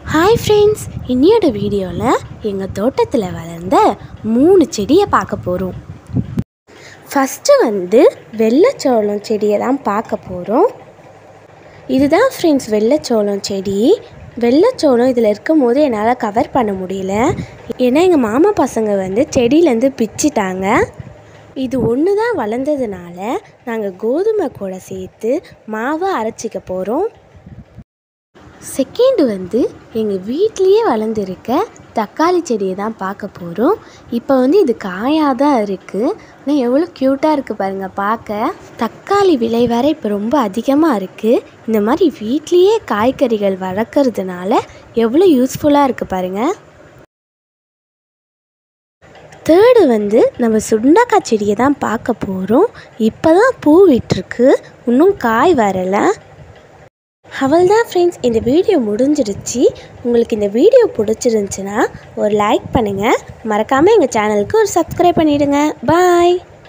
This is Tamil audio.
ஹாய் ஃப்ரெண்ட்ஸ் இன்னையோட வீடியோவில் எங்கள் தோட்டத்தில் வளர்ந்த மூணு செடியை பார்க்க போகிறோம் ஃபஸ்ட்டு வந்து வெள்ளைச்சோளம் செடியை தான் பார்க்க போகிறோம் இதுதான் ஃப்ரெண்ட்ஸ் வெள்ளைச்சோளம் செடி வெள்ளைச்சோளம் இதில் இருக்கும் போது என்னால் கவர் பண்ண முடியல ஏன்னா எங்கள் மாமா பசங்க வந்து செடியிலேருந்து பிச்சிட்டாங்க இது ஒன்று தான் வளர்ந்ததுனால நாங்கள் கோதுமை கூட சேர்த்து மாவை அரைச்சிக்க போகிறோம் செகண்ட் வந்து எங்கள் வீட்லேயே வளர்ந்துருக்க தக்காளி செடியை தான் பார்க்க போகிறோம் இப்போ வந்து இது காயாக தான் இருக்குது ஆனால் எவ்வளோ க்யூட்டாக இருக்குது பாருங்கள் பார்க்க தக்காளி விலை வேற இப்போ ரொம்ப அதிகமாக இருக்குது இந்த மாதிரி வீட்லேயே காய்கறிகள் வளர்க்குறதுனால எவ்வளோ யூஸ்ஃபுல்லாக இருக்குது பாருங்கள் தேர்டு வந்து நம்ம சுண்டக்காய் செடியை தான் பார்க்க போகிறோம் இப்போ தான் பூ விட்டுருக்கு இன்னும் காய் வரலை அவள் தான் ஃப்ரெண்ட்ஸ் இந்த வீடியோ முடிஞ்சிடுச்சு உங்களுக்கு இந்த வீடியோ பிடிச்சிருந்துச்சுன்னா ஒரு லைக் பண்ணுங்கள் மறக்காமல் எங்கள் சேனலுக்கு ஒரு சப்ஸ்கிரைப் பண்ணிவிடுங்க பாய்